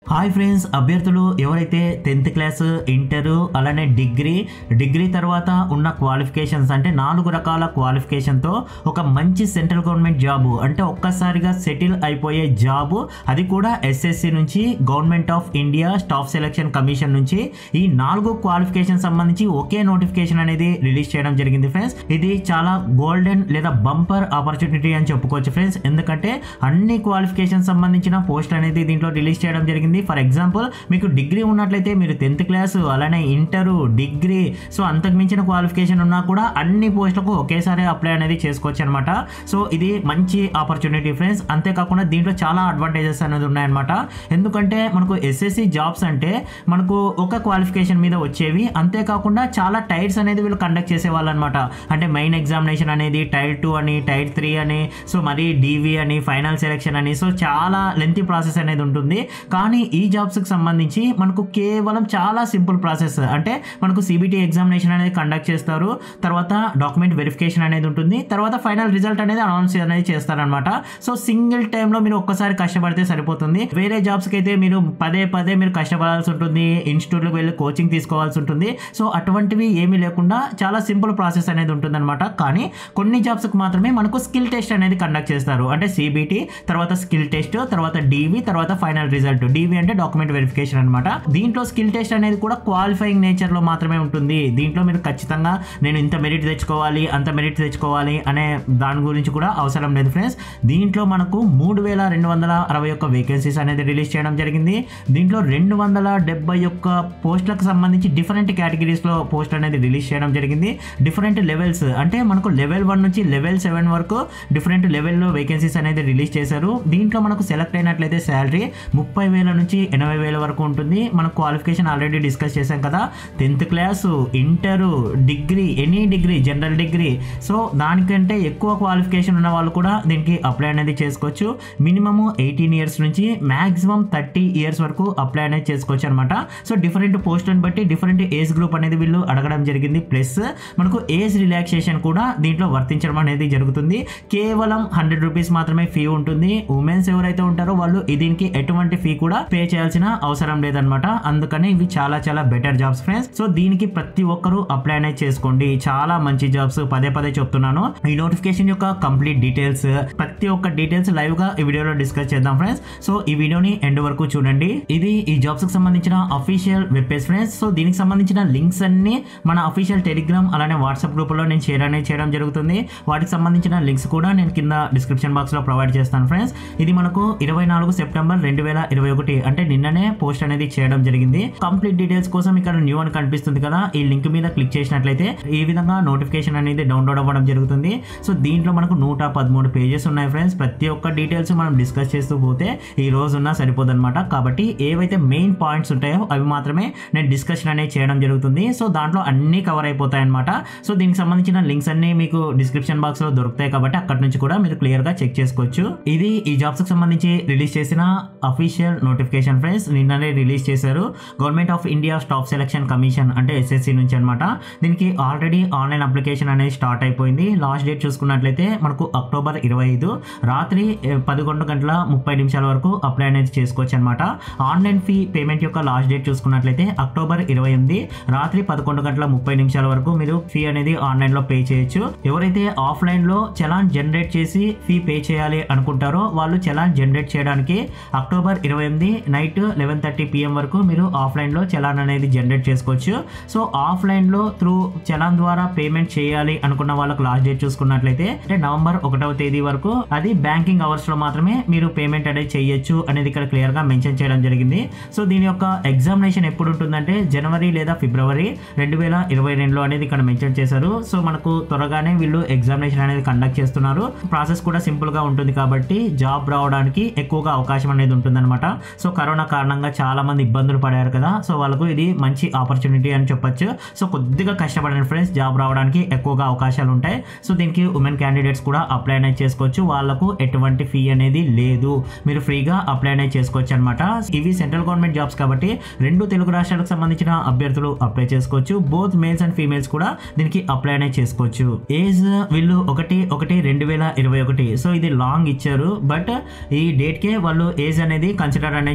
hi friends అభ్యర్థులు ఎవరైతే tenth class inter అలానే డిగ్రీ డిగ్రీ తర్వాత ఉన్న క్వాలిఫికేషన్స్ అంటే నాలుగు రకాల క్వాలిఫికేషన్తో ఒక మంచి సెంట్రల్ గవర్నమెంట్ జాబు అంటే ఒక్కసారిగా సెటిల్ అయిపోయే జాబు అది కూడా ఎస్ఎస్సి నుంచి government of India staff selection commission నుంచి ఈ నాలుగు క్వాలిఫికేషన్ సంబంధించి ఒకే నోటిఫికేషన్ అనేది రిలీజ్ చేయడం జరిగింది ఫ్రెండ్స్ ఇది చాలా గోల్డెన్ లేదా బంపర్ ఆపర్చునిటీ అని చెప్పుకోవచ్చు ఫ్రెండ్స్ ఎందుకంటే అన్ని క్వాలిఫికేషన్ సంబంధించిన పోస్ట్ అనేది దీంట్లో రిలీజ్ చేయడం జరిగింది ఫర్ ఎగ్జాంపుల్ మీకు డిగ్రీ ఉన్నట్లయితే మీరు టెన్త్ క్లాస్ అలానే ఇంటరు డిగ్రీ సో అంతకు మించిన క్వాలిఫికేషన్ ఉన్నా కూడా అన్ని పోస్టులకు ఒకేసారి అప్లై అనేది చేసుకోవచ్చు అనమాట సో ఇది మంచి ఆపర్చునిటీ ఫ్రెండ్స్ అంతేకాకుండా దీంట్లో చాలా అడ్వాంటేజెస్ అనేది ఉన్నాయన్నమాట ఎందుకంటే మనకు ఎస్ఎస్సి జాబ్స్ అంటే మనకు ఒక క్వాలిఫికేషన్ మీద వచ్చేవి అంతేకాకుండా చాలా టైర్స్ అనేది వీళ్ళు కండక్ట్ చేసేవాళ్ళు అనమాట అంటే మెయిన్ ఎగ్జామినేషన్ అనేది టైర్ టూ అని టైర్ త్రీ అని సో మరి డివి అని ఫైనల్ సెలెక్షన్ అని సో చాలా లెంతీ ప్రాసెస్ అనేది ఉంటుంది కానీ ఈ జాబ్స్కి సంబంధించి మనకు కేవలం చాలా సింపుల్ ప్రాసెస్ అంటే మనకు సిబిటి ఎగ్జామినేషన్ అనేది కండక్ట్ చేస్తారు తర్వాత డాక్యుమెంట్ వెరిఫికేషన్ అనేది ఉంటుంది తర్వాత ఫైనల్ రిజల్ట్ అనేది అనౌన్స్ అనేది చేస్తారనమాట సో సింగిల్ టైంలో మీరు ఒక్కసారి కష్టపడితే సరిపోతుంది వేరే జాబ్స్కి అయితే మీరు పదే పదే మీరు కష్టపడాల్సి ఉంటుంది ఇన్స్టిట్యూట్లకు వెళ్ళి కోచింగ్ తీసుకోవాల్సి ఉంటుంది సో అటువంటివి ఏమీ లేకుండా చాలా సింపుల్ ప్రాసెస్ అనేది ఉంటుందన్నమాట కానీ కొన్ని జాబ్స్కి మాత్రమే మనకు స్కిల్ టెస్ట్ అనేది కండక్ట్ చేస్తారు అంటే సిబిటి తర్వాత స్కిల్ టెస్ట్ తర్వాత డివి తర్వాత ఫైనల్ రిజల్ట్ డివి అంటే డాక్యుమెంట్ వెరిఫికేషన్ అనమాట దీంట్లో స్కిల్ టెస్ట్ అనేది కూడా క్వాలిఫైయింగ్ నేచర్ లో మాత్రమే ఉంటుంది దీంట్లో మీరు ఖచ్చితంగా నేను ఇంత మెరిట్ తెచ్చుకోవాలి అంత మెరిట్ తెచ్చుకోవాలి అనే దాని గురించి కూడా అవసరం లేదు ఫ్రెండ్స్ దీంట్లో మనకు మూడు వేల రెండు వందల అరవై ఒక్క వేకెన్సీస్ అనేది రిలీజ్ చేయడం జరిగింది దీంట్లో రెండు వందల డెబ్బై ఒక్క పోస్టులకు సంబంధించి డిఫరెంట్ కేటగిరీస్లో పోస్ట్ అనేది రిలీజ్ చేయడం జరిగింది డిఫరెంట్ లెవెల్స్ అంటే మనకు లెవెల్ వన్ నుంచి లెవెల్ సెవెన్ వరకు డిఫరెంట్ లెవెల్లో వేకెన్సీస్ అనేది రిలీజ్ చేశారు దీంట్లో మనకు సెలెక్ట్ అయినట్లయితే శాలరీ ముప్పై వేల నుంచి ఎనభై వేల వరకు ఉంటుంది మన క్వాలిఫికేషన్ ఆల్రెడీ డిస్కస్ చేశాం కదా tenth class inter degree any degree general degree so దానికంటే ఎక్కువ క్వాలిఫికేషన్ ఉన్న వాళ్ళు కూడా దీనికి అప్లై అనేది చేసుకోవచ్చు మినిమము ఎయిటీన్ ఇయర్స్ నుంచి మ్యాక్సిమం థర్టీ ఇయర్స్ వరకు అప్లై అనేది చేసుకోవచ్చు అనమాట సో డిఫరెంట్ పోస్టులను బట్టి డిఫరెంట్ ఏజ్ గ్రూప్ అనేది వీళ్ళు అడగడం జరిగింది ప్లస్ మనకు ఏజ్ రిలాక్సేషన్ కూడా దీంట్లో వర్తించడం అనేది జరుగుతుంది కేవలం హండ్రెడ్ రూపీస్ మాత్రమే ఫీ ఉంటుంది ఉమెన్స్ ఎవరైతే ఉంటారో వాళ్ళు దీనికి ఎటువంటి ఫీ కూడా పే చేయాల్సిన అవసరం లేదనమాట అందుకని ఇవి చాలా చాలా బెటర్ జాబ్స్ ఫ్రెండ్స్ సో దీనికి ప్రతి ఒక్కరూ అప్లై అనేది చేసుకోండి చాలా మంచి జాబ్స్ పదే పదే చెప్తున్నాను ఈ నోటిఫికేషన్ యొక్క కంప్లీట్ డీటెయిల్స్ ప్రతి ఒక్క డీటెయిల్స్ లైవ్ గా ఈ వీడియోలో డిస్కస్ చేద్దాం ఫ్రెండ్స్ సో ఈ వీడియోని ఎండ్ వరకు చూడండి ఇది ఈ జాబ్స్ కి సంబంధించిన official web page friends so దీనికి సంబంధించిన లింక్స్ అన్ని మన అఫీషియల్ టెలిగ్రామ్ అలానే వాట్సాప్ గ్రూప్ లో నేను షేర్ అనేది చేయడం జరుగుతుంది వాటికి సంబంధించిన లింక్స్ కూడా నేను కింద డిస్క్రిప్షన్ బాక్స్ లో ప్రొవైడ్ చేస్తాను ఫ్రెండ్స్ ఇది మనకు ఇరవై నాలుగు సెప్టెంబర్ రెండు వేల ఇరవై ఒకటి అంటే నిన్ననే పోస్ట్ అనేది చేయడం జరిగింది కంప్లీట్ డీటెయిల్స్ కోసం ఇక్కడ న్యూ అని కనిపిస్తుంది కదా ఈ లింక్ మీద క్లిక్ చేసినట్లయితే ఈ విధంగా నోటిఫికేషన్ అనేది డౌన్లోడ్ అవ్వడం జరుగుతుంది సో దీంట్లో మనకు నూట పదమూడు పేజెస్ ఉన్నాయి ఫ్రెండ్స్ ప్రతి ఒక్క డీటెయిల్స్ మనం డిస్కస్ చేస్తూ పోతే ఈ రోజు ఉన్న సరిపోదు అనమాట కాబట్టి ఏవైతే మెయిన్ పాయింట్స్ ఉంటాయో అవి మాత్రమే నేను డిస్కషన్ అనేది చేయడం జరుగుతుంది సో దాంట్లో అన్ని కవర్ అయిపోతాయి అనమాట సో దీనికి సంబంధించిన లింక్స్ అన్ని మీకు డిస్క్రిప్షన్ బాక్స్ లో దొరుకుతాయి కాబట్టి అక్కడ నుంచి కూడా మీరు క్లియర్ గా చెక్ చేసుకోవచ్చు ఇది ఈ జాబ్స్ కి సంబంధించి రిలీజ్ చేసిన అఫీషియల్ నోటిఫికేషన్ ఫ్రెండ్స్ నిన్ననే రిలీజ్ చేశారు government of India staff selection commission అంటే ఎస్ఎస్సి నుంచి అనమాట దీనికి ఆల్రెడీ ఆన్లైన్ అప్లికేషన్ అనేది స్టార్ట్ అయిపోయింది లాస్ట్ డేట్ చూసుకున్నట్లయితే మనకు అక్టోబర్ ఇరవై ఐదు రాత్రి ఏ, పదకొండు గంటల ముప్పై నిమిషాల వరకు అప్లై అనేది చేసుకోవచ్చు అనమాట ఆన్లైన్ ఫీ పేమెంట్ యొక్క లాస్ట్ డేట్ చూసుకున్నట్లయితే అక్టోబర్ ఇరవై ఎనిమిది రాత్రి పదకొండు గంటల ముప్పై నిమిషాల వరకు మీరు ఫీ అనేది ఆన్లైన్ లో పే చేయొచ్చు ఎవరైతే ఆఫ్లైన్ లో చలాన్ జనరేట్ చేసి ఫీ పే చేయాలి అనుకుంటారో వాళ్ళు చలాన్ జనరేట్ చేయడానికి అక్టోబర్ ఇరవై ఎనిమిది నైట్ లెవెన్ థర్టీ పిఎం వరకు మీరు ఆఫ్లైన్ లో చలాన్ అనేది జనరేట్ చేసుకోవచ్చు సో ఆఫ్లైన్ లో త్రూ చలాన్ ద్వారా పేమెంట్ చేయాలి అనుకున్న వాళ్ళకి లాస్ట్ డేట్ చూసుకున్నట్లయితే అంటే నవంబర్ ఒకటవ తేదీ వరకు అది బ్యాంకింగ్ అవర్స్ లో మాత్రమే మీరు పేమెంట్ అనేది చేయొచ్చు అనేది ఇక్కడ క్లియర్ గా మెన్షన్ చేయడం జరిగింది సో దీని యొక్క ఎగ్జామినేషన్ ఎప్పుడు ఉంటుందంటే జనవరి లేదా ఫిబ్రవరి రెండు వేల ఇరవై రెండులో అనేది ఇక్కడ మెన్షన్ చేశారు సో మనకు త్వరగానే వీళ్ళు ఎగ్జామినేషన్ అనేది కండక్ట్ చేస్తున్నారు ప్రాసెస్ కూడా సింపుల్ గా ఉంటుంది కాబట్టి జాబ్ రావడానికి ఎక్కువగా అవకాశం అనేది ఉంటుందన్నమాట సో కరోనా కారణంగా చాలా మంది ఇబ్బందులు పడారు కదా సో వాళ్ళకు ఇది మంచి ఆపర్చునిటీ అని చెప్పొచ్చు సో కొద్దిగా కష్టపడిన ఫ్రెండ్స్ జాబ్ రావడానికి ఎక్కువగా అవకాశాలు ఉంటాయి సో దీనికి ఉమెన్ క్యాండిడేట్స్ కూడా అప్లై అనేది చేసుకోవచ్చు వాళ్ళకు ఎటువంటి ఫీ అనేది లేదు మీరు ఫ్రీగా అప్లై అనేది చేసుకోవచ్చు అనమాట ఇవి సెంట్రల్ గవర్నమెంట్ జాబ్స్ కాబట్టి రెండు తెలుగు రాష్ట్రాలకు సంబంధించిన అభ్యర్థులు అప్లై చేసుకోవచ్చు బోత్ మేల్స్ అండ్ ఫీమేల్స్ కూడా దీనికి అప్లై అనేది చేసుకోవచ్చు ఏజ్ వీళ్ళు ఒకటి ఒకటి రెండు వేల ఇరవై ఒకటి సో ఇది లాంగ్ ఇచ్చారు బట్ ఈ డేట్ కే వాళ్ళు ఏజ్ అనేది కన్సిడర్ అనేది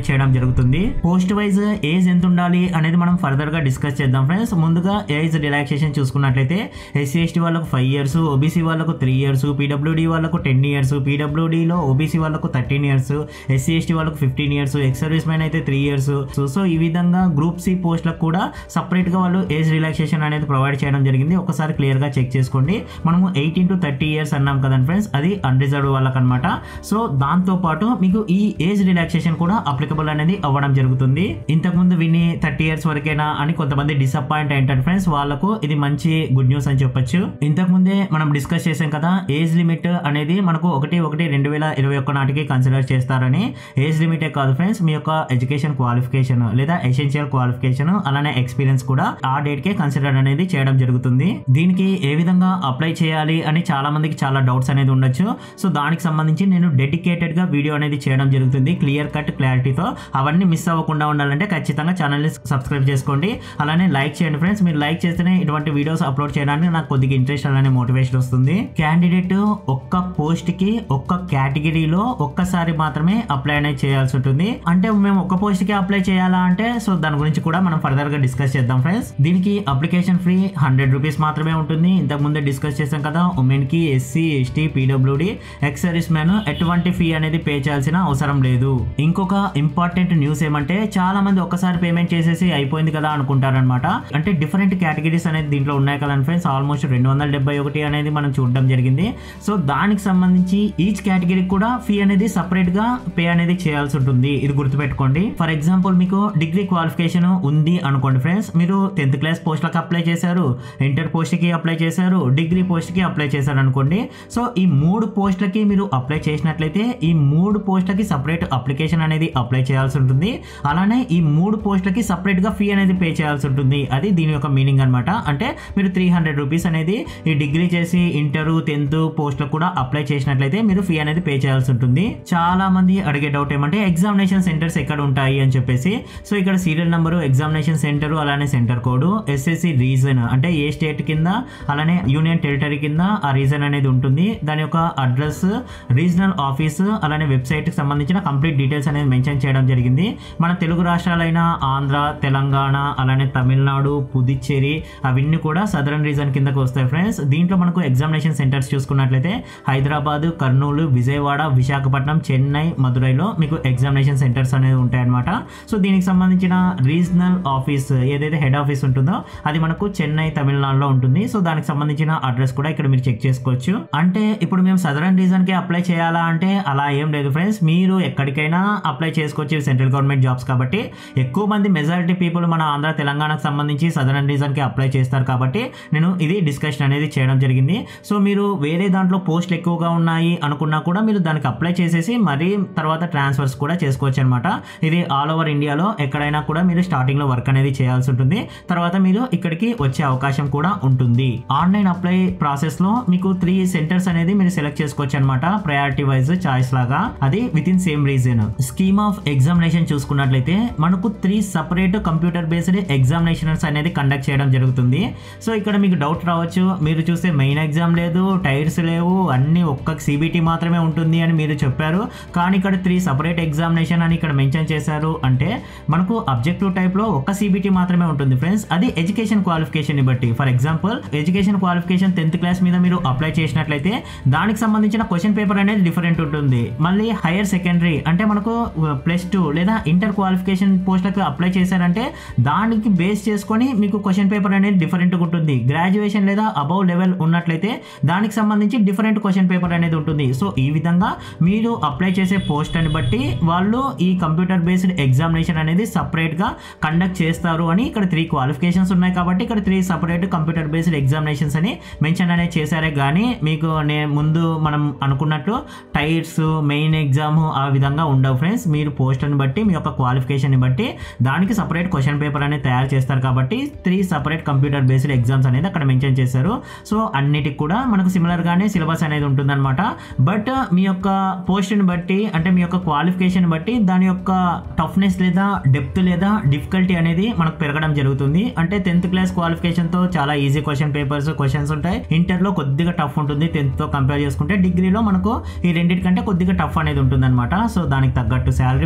అనేది చేయడం జరుగుతుంది పోస్ట్ వైజ్ ఏజ్ ఎంత ఉండాలి అనేది మనం ఫర్దర్ గా డిస్కస్ చేద్దాం ఫ్రెండ్స్ ముందుగా ఏజ్ రిలాక్సేషన్ చూసుకున్నట్లయితే ఎస్సీ ఎస్టీ వాళ్ళకు ఫైవ్ ఇయర్స్ ఓబీసీ వాళ్ళకు త్రీ ఇయర్స్ పీడబ్ల్యూడీ వాళ్ళకు టెన్ ఇయర్స్ పీడబ్ల్యూడీలో ఓబీసీ వాళ్ళకు థర్టీన్ ఇయర్స్ ఎస్సీ ఎస్టీ వాళ్ళకు fifteen years ex service man అయితే త్రీ ఇయర్స్ సో ఈ విధంగా గ్రూప్ సి పోస్టులకు కూడా సపరేట్ గా వాళ్ళు ఏజ్ రిలాక్సేషన్ అనేది ప్రొవైడ్ చేయడం జరిగింది ఒకసారి క్లియర్ గా చెక్ చేసుకోండి మనము ఎయిటీన్ టు థర్టీ ఇయర్స్ అన్నాం కదండి ఫ్రెండ్స్ అది అన్రిజర్వ్డ్ వాళ్ళకి అనమాట సో దాంతో పాటు మీకు ఈ ఏజ్ రిలాక్సేషన్ కూడా అప్లికబుల్ అనేది అవ్వడం జరుగుతుంది ఇంతకుముందు విని థర్టీ ఇయర్స్ వరకేనా అని కొంతమంది డిసప్పాయింట్ అయింటారు ఫ్రెండ్స్ వాళ్ళకు ఇది మంచి గుడ్ న్యూస్ అని చెప్పొచ్చు ఇంతకు ముందే మనం డిస్కస్ చేసాం కదా ఏజ్ లిమిట్ అనేది మనకు ఒకటి ఒకటి రెండు వేల ఇరవై ఒక్క నాటికి కన్సిడర్ చేస్తారని ఏజ్ లిమిటే కాదు ఫ్రెండ్స్ మీ యొక్క ఎడ్యుకేషన్ క్వాలిఫికేషన్ లేదా ఎసెన్షియల్ క్వాలిఫికేషన్ అలానే ఎక్స్పీరియన్స్ కూడా ఆ డేట్ కే కన్సిడర్ అనేది చేయడం జరుగుతుంది దీనికి ఏ విధంగా అప్లై చేయాలి అని చాలా మందికి చాలా డౌట్స్ అనేది ఉండొచ్చు సో దానికి సంబంధించి నేను డెడికేటెడ్ గా వీడియో అనేది చేయడం జరుగుతుంది క్లియర్ కట్ క్లారిటీతో అవన్నీ మిస్ అవ్వకుండా ఉండాలంటే ఖచ్చితంగా ఛానల్ ని సబ్స్క్రైబ్ చేసుకోండి అలానే లైక్ చేయండి ఫ్రెండ్స్ మీరు లైక్ చేస్తేనే ఇటువంటి వీడియోస్ అప్లోడ్ చేయడానికి నాకు కొద్దిగా ఇంట్రెస్ట్ అలానే మోటివేషన్ వస్తుంది క్యాండిడేట్ ఒక్క పోస్ట్ కి ఒక్క కేటగిరీలో ఒక్కసారి మాత్రమే అప్లై అనేది చేయాల్సి ఉంటుంది అంటే మేము ఒక్క పోస్ట్ కి అప్లై చేయాలా అంటే సో దాని గురించి కూడా మనం ఫర్దర్ గా డిస్కస్ చేద్దాం ఫ్రెండ్స్ దీనికి అప్లికేషన్ ఫీ హండ్రెడ్ రూపీస్ మాత్రమే ఉంటుంది ఇంతకు ముందే డిస్కస్ చేసాం కదా ఉమెన్ కి SC ST PWD ex service man ఎటువంటి ఫీ అనేది పే చేయాల్సిన అవసరం లేదు ఇంకొక ఇంపార్టెంట్ న్యూస్ ఏమంటే చాలా మంది ఒక్కసారి పేమెంట్ చేసేసి అయిపోయింది కదా అనుకుంటారనమాట అంటే డిఫరెంట్ కేటగిరీస్ అనేది దీంట్లో ఉన్నాయి కదా ఫ్రెండ్స్ ఆల్మోస్ట్ రెండు వందల డెబ్బై ఒకటి అనేది మనం చూడడం జరిగింది సో దానికి సంబంధించి ఈచ్ కేటగిరీకి కూడా ఫీ అనేది సపరేట్ గా పే అనేది చేయాల్సి ఉంటుంది ఇది గుర్తుపెట్టుకోండి ఫర్ ఎగ్జాంపుల్ మీకు డిగ్రీ క్వాలిఫికేషన్ ఉంది అనుకోండి ఫ్రెండ్స్ మీరు టెన్త్ క్లాస్ పోస్ట్లకు అప్లై చేశారు ఇంటర్ పోస్ట్ కి అప్లై చేశారు డిగ్రీ పోస్ట్ కి అప్లై చేశారు అనుకోండి సో ఈ మూడు పోస్టులకి మీరు అప్లై చేసినట్లయితే ఈ మూడు పోస్టులకి సపరేట్ అప్లికేషన్ అనేది అప్లై చేయాల్సి ఉంటుంది అలానే ఈ మూడు పోస్టులకి సపరేట్ గా ఫీ అనేది పే చేయాల్సి ఉంటుంది అది దీని యొక్క మీనింగ్ అనమాట అంటే మీరు త్రీ హండ్రెడ్ రూపీస్ అనేది ఈ డిగ్రీ చేసి ఇంటర్ టెన్త్ పోస్టులకు కూడా అప్లై చేసినట్లయితే మీరు ఫీ అనేది పే చేయాల్సి ఉంటుంది చాలా మంది అడిగే డౌట్ ఏమంటే ఎగ్జామినేషన్ సెంటర్స్ ఎక్కడ ఉంటాయి అని చెప్పేసి సో ఇక్కడ సీరియల్ నెంబరు ఎగ్జామినేషన్ సెంటర్ అలానే సెంటర్ కోడ్ ఎస్ఎస్సి రీజన్ అంటే ఏ స్టేట్ కింద అలానే యూనియన్ టెరిటరీ కింద ఆ రీజన్ అనేది ఉంటుంది దాని యొక్క అడ్రస్ రీజనల్ ఆఫీస్ అలానే వెబ్సైట్ కి సంబంధించిన కంప్లీట్ డీటెయిల్స్ అనేది మెన్షన్ చేయడం జరిగింది మన తెలుగు రాష్ట్రాలైన ఆంధ్ర తెలంగాణ అలానే తమిళనాడు పుదుచ్చేరి అవన్నీ కూడా సదరన్ రీజన్ కిందకు వస్తాయి ఫ్రెండ్స్ దీంట్లో మనకు ఎగ్జామినేషన్ సెంటర్స్ చూసుకున్నట్లయితే హైదరాబాద్ కర్నూలు విజయవాడ విశాఖపట్నం చెన్నై మదురైలో మీకు ఎగ్జామినేషన్ సెంటర్స్ అనేవి ఉంటాయి అనమాట సో దీనికి సంబంధించిన రీజనల్ ఆఫీస్ ఏదైతే హెడ్ ఆఫీస్ ఉంటుందో అది మనకు చెన్నై తమిళనాడులో ఉంటుంది సో దానికి సంబంధించిన అడ్రస్ కూడా ఇక్కడ మీరు చెక్ చేసుకోవచ్చు అంటే ఇప్పుడు మేము సదరన్ రీజన్ కి అప్లై చేయాలా అంటే అలా ఏం లేదు ఫ్రెండ్స్ మీరు ఎక్కడికైనా అప్లై చేసుకోవచ్చు సెంట్రల్ గవర్నమెంట్ జాబ్స్ కాబట్టి ఎక్కువ మంది మెజారిటీ పీపుల్ మన ఆంధ్ర తెలంగాణకు సంబంధించి సదరన్ రీజన్ కి అప్లై చేస్తారు కాబట్టి నేను ఇది డిస్కషన్ అనేది చేయడం జరిగింది సో మీరు వేరే దాంట్లో పోస్టులు ఎక్కువగా ఉన్నాయి అనుకున్నా కూడా మీరు దానికి అప్లై చేసేసి మరీ తర్వాత ట్రాన్స్ఫర్స్ కూడా చేసుకోవచ్చు అనమాట ఇది ఆల్ ఓవర్ ఇండియాలో ఎక్కడైనా కూడా మీరు స్టార్టింగ్ లో వర్క్ అనేది చేయాల్సి ఉంటుంది తర్వాత మీరు ఇక్కడికి వచ్చే అవకాశం కూడా ఉంటుంది ఆన్లైన్ అప్లై ప్రాసెస్ లో మీకు త్రీ సెంటర్స్ అనేది మీరు సెలెక్ట్ చేసుకోవచ్చు అనమాట ప్రయారిటీ వైజ్ చాయిస్ లాగా అది within same region scheme of examination చూసుకున్నట్లయితే మనకు three separate computer based examinations అనేది కండక్ట్ చేయడం జరుగుతుంది సో ఇక్కడ మీకు డౌట్ రావచ్చు మీరు చూస్తే మెయిన్ ఎగ్జామ్ లేదు టైర్స్ లేవు అన్ని ఒక్క సిబిటి మాత్రమే ఉంటుంది అని మీరు చెప్పారు కానీ ఇక్కడ త్రీ సపరేట్ ఎగ్జామినేషన్ అని ఇక్కడ మెన్షన్ చేశారు అంటే మనకు అబ్జెక్టివ్ టైప్ లో ఒక్క సిబిటి మాత్రమే ఉంటుంది ఫ్రెండ్స్ అది ఎడ్యుకేషన్ క్వాలిఫికేషన్ ని బట్టి for example education qualification tenth class మీద మీరు అప్లై చేసినట్లయితే దానికి సంబంధించిన క్వశ్చన్ పేపర్ అనేది డిఫరెంట్ ఉంటుంది మళ్ళీ హైయర్ సెకండరీ అంటే మనకు ప్లస్ టూ లేదా ఇంటర్ క్వాలిఫికేషన్ పోస్టులకు అప్లై చేశారంటే దానికి బేస్ చేసుకొని మీకు క్వశ్చన్ పేపర్ అనేది డిఫరెంట్ ఉంటుంది గ్రాడ్యుయేషన్ లేదా అబౌవ్ లెవెల్ ఉన్నట్లయితే దానికి సంబంధించి డిఫరెంట్ క్వశ్చన్ పేపర్ అనేది ఉంటుంది సో ఈ విధంగా మీరు అప్లై చేసే పోస్ట్ అని బట్టి వాళ్ళు ఈ కంప్యూటర్ బేస్డ్ ఎగ్జామినేషన్ అనేది సపరేట్ గా కండక్ట్ చేస్తారు అని ఇక్కడ త్రీ క్వాలిఫికేషన్స్ ఉన్నాయి కాబట్టి ఇక్కడ three separate computer based examinations అని మెన్షన్ అనేది చేశారే కానీ మీకు నేను ముందు మనం అనుకున్నట్లు టైర్స్ మెయిన్ ఎగ్జామ్ ఆ విధంగా ఉండవు ఫ్రెండ్స్ మీరు పోస్ట్ని బట్టి మీ యొక్క క్వాలిఫికేషన్ బట్టి దానికి సపరేట్ క్వశ్చన్ పేపర్ అనేది తయారు చేస్తారు కాబట్టి three separate computer based exams అనేది అక్కడ మెన్షన్ చేశారు సో అన్నిటికి కూడా మనకు సిమిలర్ గానే సిలబస్ అనేది ఉంటుందన్నమాట బట్ మీ యొక్క పోస్ట్ని బట్టి అంటే మీ యొక్క క్వాలిఫికేషన్ బట్టి దాని యొక్క టఫ్నెస్ లేదా డెప్త్ లేదా డిఫికల్టీ అనేది మనకు పెరగడం జరుగుతుంది అంటే టెన్త్ క్లాస్ క్వాలిఫికేషన్ తో చాలా ఈజీ క్వశ్చన్ పేపర్స్ క్వశ్చన్స్ ఉంటాయి ఇంటర్ లో కొద్దిగా టఫ్ ఉంటుంది టెన్త్ తో కంపేర్ చేసుకుంటే డిగ్రీలో మనకు ఈ రెండింటికంటే కొద్దిగా టఫ్ అనేది ఉంటుంది అనమాట సో దానికి తగ్గట్టు శాలరీ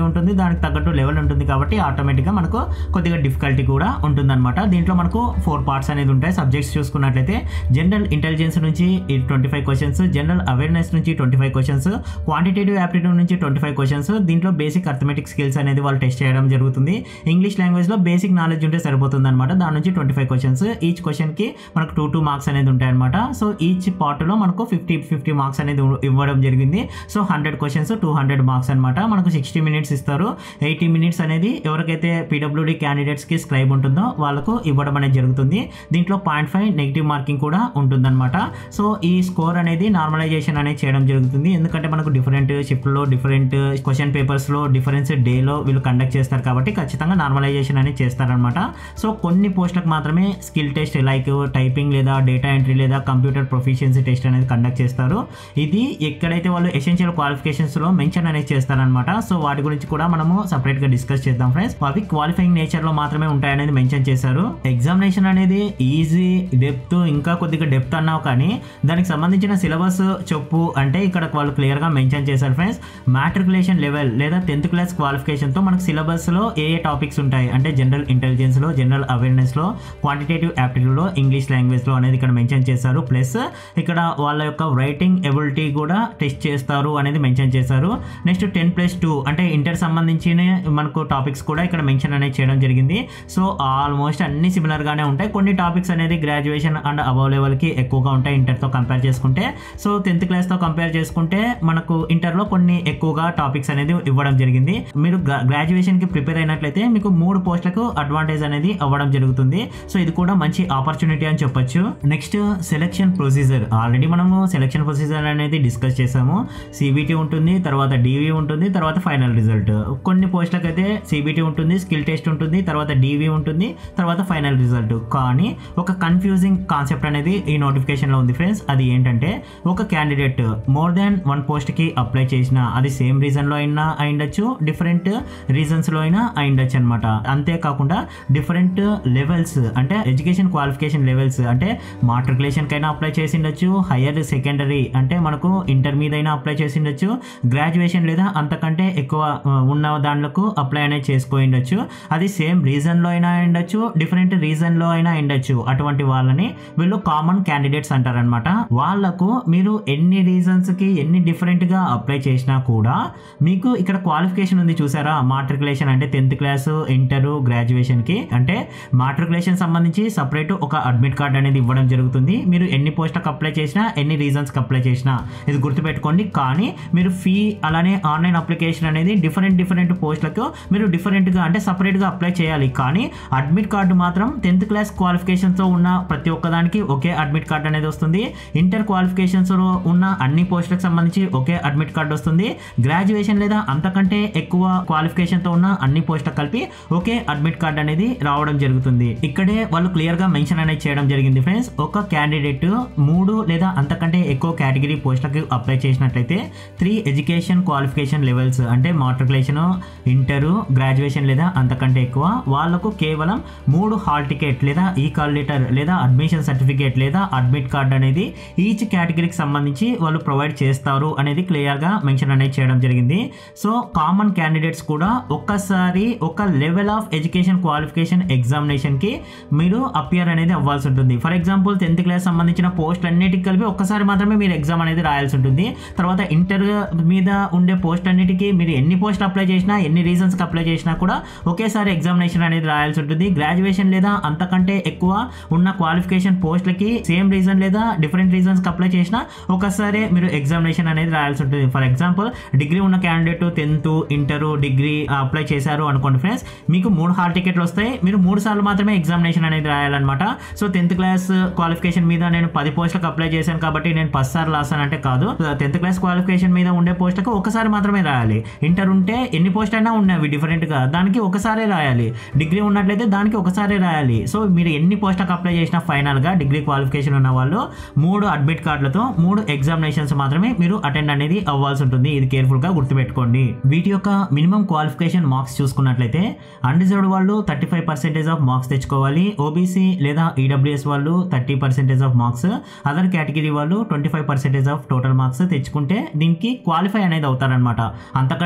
ఉంటుంది దానికి తగ్గట్టు లెవెల్ ఉంటుంది కాబట్టి ఆటోమేటిక్గా మనకు కొద్దిగా డిఫికల్టీ కూడా ఉంటుందన్నమాట దీంట్లో మనకు ఫోర్ పార్ట్స్ అనేది ఉంటాయి సబ్జెక్ట్స్ చూసుకున్నట్లయితే జనరల్ ఇంటెలిజెన్స్ నుంచి twenty five questions general awareness నుంచి twenty five questions quantitative aptitude నుంచి ట్వంటీ ఫైవ్ క్వశ్చన్స్ దీంట్లో బేసిక్ అర్థమెటిక్ స్కిల్స్ అనేది వాళ్ళు టెస్ట్ చేయడం జరుగుతుంది ఇంగ్లీష్ లాంగ్వేజ్లో బేసిక్ నాలెడ్జ్ ఉంటే సరిపోతుంది అనమాట దాని నుంచి ట్వంటీ ఫైవ్ క్వశ్చన్స్ ఈచ్ క్వశ్చన్కి మనకు టూ టూ మార్క్స్ అనేది ఉంటాయి అనమాట సో ఈచ్ పార్ట్లో మనకు ఫిఫ్టీ ఫిఫ్టీ మార్క్స్ అనేది ఇవ్వడం జరిగింది so hundred questions two hundred marks అనమాట మనకు సిక్స్టీ మినిట్స్ ఇస్తారు ఎయిటీ మినిట్స్ అనేది ఎవరికైతే పీడబ్ల్యూడి క్యాండిడేట్స్కి స్క్రైబ్ ఉంటుందో వాళ్ళకు ఇవ్వడం అనేది జరుగుతుంది దీంట్లో పాయింట్ ఫైవ్ నెగిటివ్ మార్కింగ్ కూడా ఉంటుందన్నమాట సో ఈ స్కోర్ అనేది నార్మలైజేషన్ అనేది చేయడం జరుగుతుంది ఎందుకంటే మనకు డిఫరెంట్ షిఫ్ట్లో డిఫరెంట్ క్వశ్చన్ పేపర్స్లో డిఫరెన్స్ డేలో వీళ్ళు కండక్ట్ చేస్తారు కాబట్టి ఖచ్చితంగా నార్మలైజేషన్ అనేది చేస్తారనమాట సో కొన్ని పోస్టులకు మాత్రమే స్కిల్ టెస్ట్ లైక్ టైపింగ్ లేదా డేటా ఎంట్రీ లేదా కంప్యూటర్ ప్రొఫిషియన్సీ టెస్ట్ అనేది కండక్ట్ చేస్తారు ఇది ఎక్కడైతే వాళ్ళు ఎసెన్షియల్ క్వాలిఫికేషన్స్లో మెన్షన్ అనేది చేస్తారనమాట సో వాటి గురించి కూడా మనము సపరేట్గా డిస్కస్ చేద్దాం ఫ్రెండ్స్ అవి క్వాలిఫైయింగ్ నేచర్లో మాత్రమే ఉంటాయనేది మెన్షన్ చేశారు ఎగ్జామినేషన్ అనేది ఈజీ డెప్త్ ఇంకా కొద్దిగా డెప్త్ అన్నావు కానీ దానికి సంబంధించిన సిలబస్ చెప్పు అంటే ఇక్కడ వాళ్ళు క్లియర్గా మెన్షన్ చేశారు ఫ్రెండ్స్ మ్యాట్రికులేషన్ లెవెల్ లేదా టెన్త్ క్లాస్ క్వాలిఫికేషన్తో మనకు సిలబస్లో ఏ ఏ టాపిక్స్ ఉంటాయి అంటే జనరల్ ఇంటెలిజెన్స్లో జనరల్ అవేర్నెస్లో క్వాంటిటేటివ్ యాప్టిట్యూడ్లో ఇంగ్లీష్ లాంగ్వేజ్లో అనేది ఇక్కడ మెన్షన్ చేశారు ప్లస్ ఇక్కడ వాళ్ళ యొక్క రైటింగ్ ఎబిలిటీ కూడా టెస్ట్ చేస్తారు అనేది మెన్షన్ చేశారు నెక్స్ట్ టెన్ ప్లస్ టూ అంటే ఇంటర్ సంబంధించిన మనకు టాపిక్స్ కూడా ఇక్కడ మెన్షన్ అనేది చేయడం జరిగింది సో ఆల్మోస్ట్ అన్ని సిమిలర్గానే ఉంటాయి కొన్ని టాపిక్స్ అనేది గ్రాడ్యుయేషన్ అండ్ అబవ్ లెవెల్కి ఎక్కువగా ఉంటాయి ఇంటర్తో కంపేర్ చేసుకుంటే సో టెన్త్ క్లాస్తో కంపేర్ చేసుకుంటే మనకు ఇంటర్లో కొన్ని ఎక్కువగా టాపిక్స్ అనేది ఇవ్వడం జరిగింది మీరు గ్రాడ్యుయేషన్కి ప్రిపేర్ అయినట్లయితే మీకు మూడు పోస్టులకు అడ్వాంటేజ్ అనేది అవ్వడం జరుగుతుంది సో ఇది కూడా మంచి ఆపర్చునిటీ అని చెప్పొచ్చు నెక్స్ట్ సెలెక్షన్ ప్రొసీజర్ ఆల్రెడీ మనము సెలెక్షన్ ప్రొసీజర్ అనేది డిస్కస్ చేసాము సిబిటి ఉంటుంది తర్వాత డివి ఉంటుంది తర్వాత ఫైనల్ రిజల్ట్ కొన్ని పోస్టులకు అయితే సిబిటి ఉంటుంది స్కిల్ టెస్ట్ ఉంటుంది తర్వాత డివి ఉంటుంది తర్వాత ఫైనల్ రిజల్ట్ కానీ ఒక కన్ఫ్యూజింగ్ కాన్సెప్ట్ అనేది ఈ నోటిఫికేషన్లో ఉంది ఫ్రెండ్స్ అది ఏంటంటే ఒక క్యాండిడేట్ మోర్ దాన్ వన్ పోస్ట్కి అప్లై చేసిన అది సేమ్ రీజన్లో అయినా అయిండొచ్చు డిఫరెంట్ రీజన్స్లో అయినా అయిండొచ్చు అనమాట అంతేకాకుండా డిఫరెంట్ లెవెల్స్ అంటే ఎడ్యుకేషన్ క్వాలిఫికేషన్ లెవెల్స్ అంటే మాట్రికులేషన్కైనా అప్లై చేసిండొచ్చు హయ్యర్ సెకండరీ అంటే మనకు ఇంటర్ మీద అయినా అప్లై చేసిండొచ్చు గ్రాడ్యుయేషన్ లేదా అంతకంటే ఎక్కువ ఆ, ఉన్న దాంట్లకు అప్లై అనేది చేసుకోయిండొచ్చు అది సేమ్ రీజన్లో అయినా ఉండొచ్చు డిఫరెంట్ రీజన్లో అయినా ఉండొచ్చు అటువంటి వాళ్ళని వీళ్ళు కామన్ క్యాండిడేట్స్ అంటారనమాట వాళ్ళకు మీరు ఎన్ని రీజన్స్కి ఎన్ని డిఫరెంట్గా అప్లై చేసినా కూడా మీకు ఇక్కడ క్వాలిఫికేషన్ ఉంది చూసారా మాట్రికులేషన్ అంటే టెన్త్ క్లాస్ ఇంటర్ గ్రాడ్యుయేషన్కి అంటే మాట్రికులేషన్ సంబంధించి సపరేట్ ఒక అడ్మిట్ కార్డ్ అనేది ఇవ్వడం జరుగుతుంది మీరు ఎన్ని పోస్టులకు అప్లై చేసినా ఎన్ని రీజన్స్కి అప్లై చేసినా ఇది గుర్తుపెట్టుకోండి కానీ మీరు ఫీ అలానే ఆన్లైన్ అప్లికేషన్ అనేది డిఫరెంట్ డిఫరెంట్ పోస్టులకు మీరు డిఫరెంట్గా అంటే సపరేట్గా అప్లై చేయాలి కానీ అడ్మిట్ కార్డు మాత్రం టెన్త్ క్లాస్ క్వాలిఫికేషన్తో ఉన్న ప్రతి ఒక్కదానికి ఒకే అడ్మిట్ కార్డు అనేది వస్తుంది ఇంటర్ క్వాలిఫికేషన్స్లో ఉన్న అన్ని పోస్టులకు సంబంధించి ఒకే అడ్మిట్ కార్డు వస్తుంది గ్రాడ్యుయేషన్ లేదా అంతకంటే ఎక్కువ క్వాలిఫికేషన్తో ఉన్న అన్ని పోస్టులకు కలిపి ఒకే అడ్మిట్ కార్డు అనేది రావడం జరుగుతుంది ఇక్కడే వాళ్ళు క్లియర్గా మెన్షన్ అనేది చేయడం జరిగింది ఫ్రెండ్స్ ఒక క్యాండిడేట్ మూడు లేదా అంతకంటే ఎక్కువ కేటగిరీ పోస్టులకు అప్లై చేసినట్లయితే త్రీ ఎడ్యుకేషన్ క్వాలిఫికేషన్ లెవెల్స్ అంటే మాట్రికులేషన్ ఇంటరు గ్రాడ్యుయేషన్ లేదా అంతకంటే ఎక్కువ వాళ్ళకు కేవలం మూడు హాల్ టికెట్ లేదా ఈ కాల్ లెటర్ లేదా అడ్మిషన్ సర్టిఫికేట్ లేదా అడ్మిట్ కార్డ్ అనేది ఈచ్ కేటగిరీకి సంబంధించి వాళ్ళు ప్రొవైడ్ చేస్తారు అనేది క్లియర్గా మెన్షన్ అనేది చేయడం జరిగింది సో కామన్ క్యాండిడేట్స్ కూడా ఒక్కసారి ఒక లెవెల్ ఆఫ్ ఎడ్యుకేషన్ క్వాలిఫికేషన్ ఎగ్జామినేషన్కి మీరు అపియర్ అనేది అవ్వాల్సి ఉంటుంది ఫర్ ఎగ్జాంపుల్ టెన్త్ క్లాస్ సంబంధించిన పోస్ట్ అన్నిటికి కలిపి ఒక్కసారి మాత్రమే మీరు ఎగ్జామ్ అనేది రాయాల్సి ఉంటుంది తర్వాత ఇంటర్ మీద ఉండే పోస్ట్ అన్నిటికీ మీరు ఎన్ని పోస్ట్ అప్లై చేసినా ఎన్ని రీజన్స్కి అప్లై చేసినా కూడా ఒకేసారి ఎగ్జామినేషన్ అనేది రాయాల్సి ఉంటుంది గ్రాడ్యుయేషన్ లేదా అంతకంటే ఎక్కువ ఉన్న క్వాలిఫికేషన్ పోస్ట్లకి సేమ్ రీజన్ లేదా డిఫరెంట్ రీజన్స్కి అప్లై చేసినా ఒకసారి మీరు ఎగ్జామినేషన్ అనేది రాయాల్సి ఉంటుంది ఫర్ ఎగ్జాంపుల్ డిగ్రీ ఉన్న candidate tenth inter degree apply చేశారు అనుకోండి ఫ్రెండ్స్ మీకు మూడు హాల్ టికెట్లు వస్తాయి మీరు మూడు సార్లు మాత్రమే ఎగ్జామినేషన్ అనేది రాయాలన్నమాట సో టెన్త్ క్లాస్ క్వాలిఫికేషన్ మీద నేను పది పోస్టులకు అప్లై చేశాను కాబట్టి నేను పది సార్లు రాసానంటే కాదు టెన్త్ క్లాస్ క్వాలిఫికేషన్ మీద ఉండే పోస్టులకు ఒకసారి మాత్రమే రాయాలి ఇంటర్ ఉంటే ఎన్ని పోస్ట్ అయినా ఉన్నవి డిఫరెంట్గా దానికి ఒకసారే రాయాలి డిగ్రీ ఉన్నట్లయితే దానికి ఒకసారే రాయాలి సో మీరు ఎన్ని పోస్టులకు అప్లై చేసినా ఫైనల్గా డిగ్రీ క్వాలిఫికేషన్ ఉన్న వాళ్ళు మూడు అడ్మిట్ కార్డులతో మూడు ఎగ్జామినేషన్స్ మాత్రమే మీరు అటెండ్ అనేది అవ్వాల్సి ఉంటుంది ఇది కేర్ఫుల్గా గుర్తుపెట్టుకోండి వీటి యొక్క మినిమం క్వాలిఫికేషన్ మార్క్స్ చూసుకున్నట్లయితే అన్రిజర్వ్డ్ వాళ్ళు thirty five percentage of marks తెచ్చుకోవాలి ఓబీసీ లేదా ఈడబ్ల్యూఎస్ వాళ్ళు thirty percentage of marks other category వాళ్ళు twenty five percentage of total marks తెచ్చుకుంటే దీనికి క్వాలిఫై అనేది అవుతారనమాట అంతకంటే తక్కువ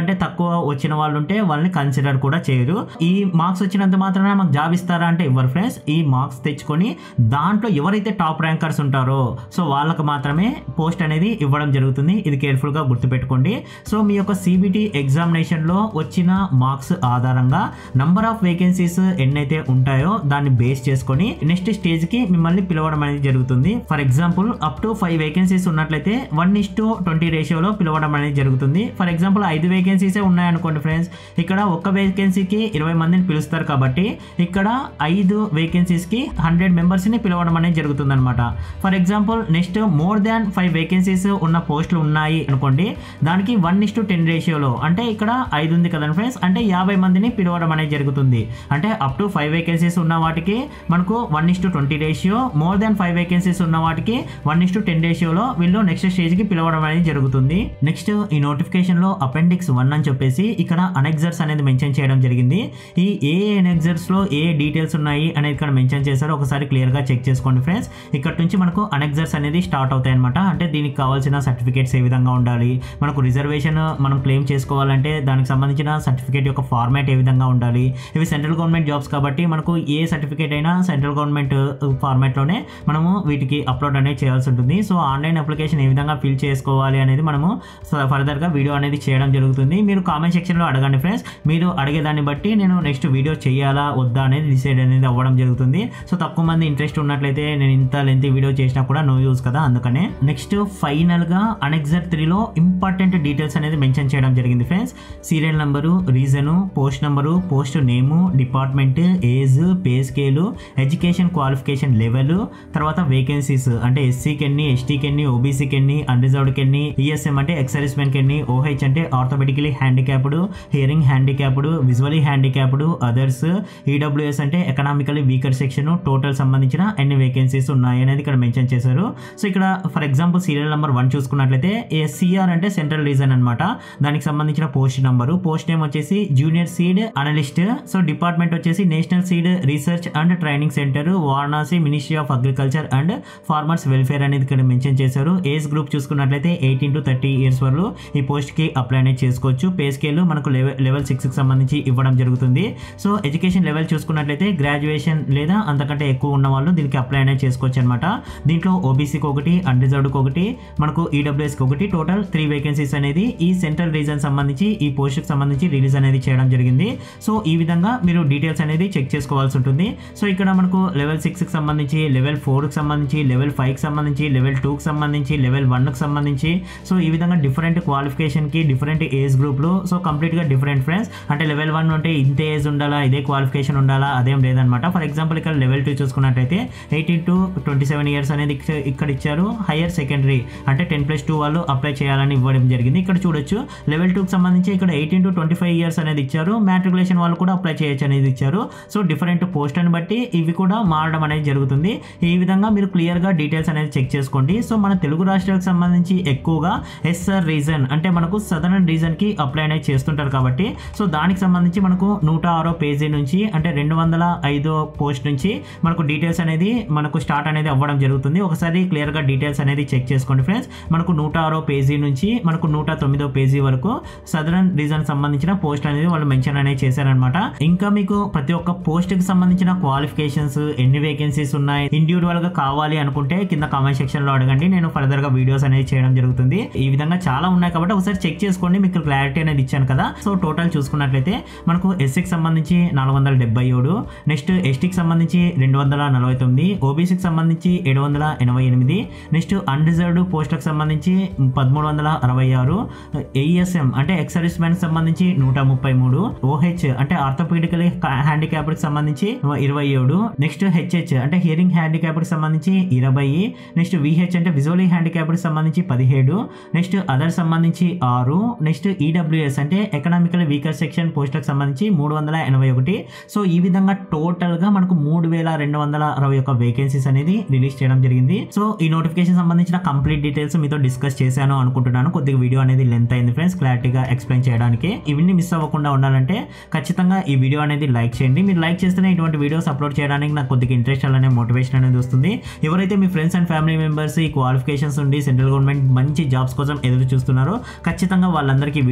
వచ్చిన వాళ్ళు ఉంటే వాళ్ళని కన్సిడర్ కూడా చేయరు ఈ మార్క్స్ వచ్చినంత మాత్రాన మాకు జాబ్ ఇస్తారా అంటే ఇవ్వరు ఫ్రెండ్స్ ఈ మార్క్స్ తెచ్చుకొని దాంట్లో ఎవరైతే టాప్ ర్యాంకర్స్ ఉంటారో సో వాళ్ళకి మాత్రమే పోస్ట్ అనేది ఇవ్వడం జరుగుతుంది ఇది కేర్ఫుల్గా గుర్తుపెట్టుకోండి సో మీ యొక్క సిబిటి ఎగ్జామినేషన్లో వచ్చిన మార్క్స్ ఆధారంగా నంబర్ ఆఫ్ వేకెన్సీస్ ఎన్నైతే ఉంటాయో దాన్ని బేస్ చేసుకొని నెక్స్ట్ స్టేజ్కి మిమ్మల్ని పిలవడం అనేది జరుగుతుంది for example up to five vacancies ఉన్నట్లయితే వన్ ఇస్ టు ట్వంటీ రేషియోలో పిలవడం అనేది జరుగుతుంది ఫర్ ఎగ్జాంపుల్ ఐదు వేకెన్సీసే ఉన్నాయనుకోండి ఫ్రెండ్స్ ఇక్కడ ఒక్క వేకెన్సీకి ఇరవై మందిని పిలుస్తారు కాబట్టి ఇక్కడ ఐదు వేకెన్సీస్కి హండ్రెడ్ మెంబర్స్ని పిలవడం అనేది జరుగుతుంది అనమాట for example next more than five vacancies ఉన్న పోస్టులు ఉన్నాయి అనుకోండి దానికి వన్ ఇస్ టు టెన్ రేషియోలో అంటే ఇక్కడ ఐదు ఉంది కదండి ఫ్రెండ్స్ అంటే యాభై మందిని పిలవడం అనేది జరుగుతుంది అంటే అప్ టు ఫైవ్ వేకెన్సీస్ ఉన్న వాటికి మనకు one is to twenty ratio more than five vacancies ఉన్న వాటికి వన్ ఇస్ టు టెన్ రేషియోలో వీళ్ళు నెక్స్ట్ స్టేజ్కి పిలవడం అనేది జరుగుతుంది నెక్స్ట్ ఈ నోటిఫికేషన్లో అపెండిక్స్ వన్ అని చెప్పేసి ఇక్కడ అనెక్సర్స్ అనేది మెన్షన్ చేయడం జరిగింది ఈ ఏ అనెక్సర్స్లో ఏ డీటెయిల్స్ ఉన్నాయి అనేది ఇక్కడ మెన్షన్ చేశారో ఒకసారి క్లియర్గా చెక్ చేసుకోండి ఫ్రెండ్స్ ఇక్కడ నుంచి మనకు అనెక్సర్స్ అనేది స్టార్ట్ అవుతాయి అనమాట అంటే దీనికి కావాల్సిన సర్టిఫికేట్స్ ఏ విధంగా ఉండాలి మనకు రిజర్వేషన్ మనం క్లెయిమ్ చేసుకోవాలంటే దానికి సంబంధించిన సర్టిఫికేట్ యొక్క ఫార్మాట్ ఏ విధంగా ఉండాలి ఇవి సెంట్రల్ గవర్నమెంట్ జాబ్స్ కాబట్టి మనకు ఏ సర్టిఫికేట్ అయినా సెంట్రల్ గవర్నమెంట్ ఫార్మాట్లోనే మనము వీటికి అప్లోడ్ అనేది చేయాల్సి ఉంటుంది సో ఆన్లైన్ అప్లికేషన్ ఏ విధంగా ఫిల్ చేసుకోవాలి అనేది మనము ఫర్దర్గా వీడియో అనేది చేయడం జరుగుతుంది మీరు కామెంట్ సెక్షన్లో అడగండి ఫ్రెండ్స్ మీరు అడిగేదాన్ని బట్టి నేను నెక్స్ట్ వీడియో చేయాలా వద్దా అనేది డిసైడ్ అనేది అవ్వడం జరుగుతుంది సో తక్కువ మంది ఇంట్రెస్ట్ ఉన్నట్లయితే నేను ఇంత లెంత్ వీడియో చేసినా కూడా నో యూస్ కదా అందుకనే నెక్స్ట్ ఫైనల్గా అనెక్సర్ త్రీలో ఇంపార్టెంట్ డీటెయిల్స్ అనేది మెన్షన్ చేయడం జరిగింది friends serial number reason post number post name department age pay scale education qualification level తర్వాత వేకెన్సీస్ అంటే ఎస్సీకి ఎన్ని ఎస్టీకి ఎన్ని ఓబీసీకి ఎన్ని అన్రిజర్వ్డ్కి ఎన్ని ఈఎస్ఎం అంటే ఎక్సర్విస్మెన్కి ఎన్ని ఓహెచ్ అంటే orthopedically handicapped hearing handicapped visually handicapped others EWS అంటే ఎకనామికలీ వీకర్ సెక్షన్ టోటల్ సంబంధించిన ఎన్ని వేకెన్సీస్ ఉన్నాయి అనేది ఇక్కడ మెన్షన్ చేశారు సో ఇక్కడ for example serial number one చూసుకున్నట్లయితే సిఆర్ అంటే సెంట్రల్ రీజన్ అనమాట దానికి సంబంధించిన పోస్ట్ నెంబరు పోస్ట్ నేమ్ వచ్చేసి junior seed analyst so department వచ్చేసి national seed research and training centre Varanasi ministry of agriculture and farmers welfare అనేది ఇక్కడ మెన్షన్ చేశారు ఏజ్ గ్రూప్ చూసుకున్నట్లయితే ఎయిటీన్ టు థర్టీ ఇయర్స్ వరకు ఈ పోస్ట్ కి అప్లై అనేది చేసుకోవచ్చు పే స్కేల్ మనకు లెవెల్ లెవెల్ సిక్స్ కి సంబంధించి ఇవ్వడం జరుగుతుంది సో ఎడ్యుకేషన్ లెవెల్ చూసుకున్నట్లయితే గ్రాడ్యుయేషన్ లేదా అంతకంటే ఎక్కువ ఉన్న వాళ్ళు దీనికి అప్లై అనేది చేసుకోవచ్చు అనమాట దీంట్లో ఓబీసీకి ఒకటి అన్రిజర్వ్డ్కి ఒకటి మనకు ఈడబ్ల్యూఎస్కి ఒకటి టోటల్ త్రీ వేకెన్సీస్ అనేది ఈ సెంట్రల్ రీజన్ సంబంధించి ఈ పోస్ట్కి సంబంధించి రిలీజ్ అనేది చేయడం జరిగింది సో ఈ విధంగా మీరు డీటెయిల్స్ అనేది చెక్ చేసుకోవాల్సి ఉంటుంది సో ఇక్కడ మనకు లెవెల్ సిక్స్కి సంబంధించి లెవెల్ ఫోర్కి సంబంధించి లెవెల్ ఫైవ్కి సంబంధించి లెవెల్ టూకి సంబంధించి లెవెల్ వన్కి సంబంధించి సో ఈ విధంగా డిఫరెంట్ క్వాలిఫికేషన్కి డిఫరెంట్ ఏజ్ గ్రూప్లు సో కంప్లీట్గా డిఫరెంట్ ఫ్రెండ్స్ అంటే లెవెల్ వన్ అంటే ఇంతే ఏజ్ ఉండాలా ఇదే క్వాలిఫికేషన్ ఉండాలా అదేం లేదనమాట ఫర్ ఎగ్జాంపుల్ ఇక్కడ లెవెల్ టూ చూసుకున్నట్టయితే eighteen to twenty seven years అనేది ఇక్క- ఇక్కడ ఇచ్చారు హయ్యర్ సెకండరీ అంటే టెన్ ప్లస్ టూ వాళ్ళు అప్లై చేయాలని ఇవ్వడం జరిగింది ఇక్కడ చూడొచ్చు లెవెల్ టూకి సంబంధించి ఇక్కడ eighteen to twenty five years అనేది ఇచ్చారు మ్యాట్రికులేషన్ వాళ్ళు కూడా అప్లై చేయొచ్చు అనేది ఇచ్చారు సో డిఫరెంట్ పోస్ట్ అని బట్టి ఇవి కూడా మారడం అనేది జరుగుతుంది ఈ విధంగా మీరు క్లియర్గా డీటెయిల్స్ అనేది చెక్ చేసుకోండి సో మన తెలుగు రాష్ట్రాలకు సంబంధించి ఎక్కువగా ఎస్ఆర్ రీజన్ అంటే మనకు సదరన్ రీజన్కి అప్లై అనేది చేస్తుంటారు కాబట్టి సో దానికి సంబంధించి మనకు నూట ఆరో పేజీ నుంచి అంటే రెండు వందల ఐదో పోస్ట్ నుంచి మనకు డీటెయిల్స్ అనేది మనకు స్టార్ట్ అనేది అవ్వడం జరుగుతుంది ఒకసారి క్లియర్గా డీటెయిల్స్ అనేది చెక్ చేసుకోండి ఫ్రెండ్స్ మనకు నూట ఆరో పేజీ నుంచి మనకు నూట తొమ్మిదో పేజీ వరకు సదరన్ రీజన్ సంబంధించిన పోస్ట్ అనేది వాళ్ళు మెన్షన్ అనేది చేశారనమాట ఇంకా మీకు ప్రతి ఒక్క పోస్ట్ కి సంబంధించిన క్వాలిఫికేషన్స్ ఎన్ని వేకెన్సీస్ ఉన్నాయి ఇండివిజువల్ గా కావాలి అనుకుంటే కింద కామెంట్ సెక్షన్ లో అడగండి నేను ఫర్దర్ గా వీడియోస్ అనేది చేయడం జరుగుతుంది ఈ విధంగా చాలా ఉన్నాయి కాబట్టి ఒకసారి చెక్ చేసుకోండి మీకు క్లారిటీ అనేది ఇచ్చాను కదా సో టోటల్ చూసుకున్నట్లయితే మనకు ఎస్సీకి సంబంధించి నాలుగు వందల డెబ్బై ఏడు నెక్స్ట్ ఎస్టీకి సంబంధించి రెండు వందల నలభై తొమ్మిది ఓబీసీకి సంబంధించి ఏడు వందల ఎనభై ఎనిమిది నెక్స్ట్ అన్రిజర్వ్డ్ పోస్టులకు సంబంధించి పదమూడు వందల అరవై ఆరు ఏఎస్ఎం అంటే ఎక్స్ సర్వీస్ మ్యాన్ సంబంధించి నూట ముప్పై మూడు ఓహెచ్ అంటే ఆర్థోపెడికల్ హ్యాండిక్యాప్డ్ కి సంబంధించి ఇరవై ఏడు నెక్స్ట్ హెచ్హెచ్ అంటే హియరింగ్ హ్యాండిక్యాప్డ్ కి సంబంధించి ఇరవై నెక్స్ట్ విహెచ్ అంటే విజువలీ హ్యాండిక్యాప్డ్ కి సంబంధించి పదిహేడు నెక్స్ట్ అదర్ సంబంధించి ఆరు నెక్స్ట్ ఈడబ్ల్యూఎస్ అంటే ఎకనామికల్ వీకర్ సెక్షన్ పోస్టులకు సంబంధించి మూడు వందల ఎనభై ఒకటి సో ఈ విధంగా టోటల్ గా మనకు మూడు వేల రెండు వందల అరవై ఒక వేకెన్సీస్ అనేది రిలీజ్ చేయడం జరిగింది సో ఈ నోటిఫికేషన్ సంబంధించిన కంప్లీట్ డీటెయిల్స్ మీతో డిస్కస్ చేశాను అనుకుంటున్నాను కొద్దిగా వీడియో అనేది లెంత్ అయింది ఫ్రెండ్స్ క్లారిటీగా ఎక్స్ప్లెయిన్ చేయడానికి ఇవన్నీ మిస్ అవ్వకుండా ఉండాలంటే ఖచ్చితంగా ఈ వీడియో అనేది లైక్ చేయండి మీరు లైక్ చేస్తేనే ఇటువంటి వీడియోస్ అప్లోడ్ చేయడానికి నాకు కొద్దిగా ఇంట్రెస్ట్ అలానే మోటివేషన్ అనేది వస్తుంది ఎవరైతే మీ ఫ్రెండ్స్ అండ్ ఫ్యామిలీ మెంబర్స్ ఈ క్వాలిఫికేషన్స్ ఉండి సెంట్రల్ గవర్నమెంట్ మంచి జాబ్స్ కోసం ఎదురు చూస్తున్నారో ఖచ్చితంగా వాళ్ళందరికీ వీడియో అనేది షేర్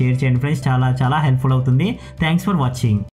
షేర్ చేయండి ఫ్రెండ్స్ చాలా చాలా హెల్ప్ఫుల్ అవుతుంది థ్యాంక్స్ ఫర్ వాచింగ్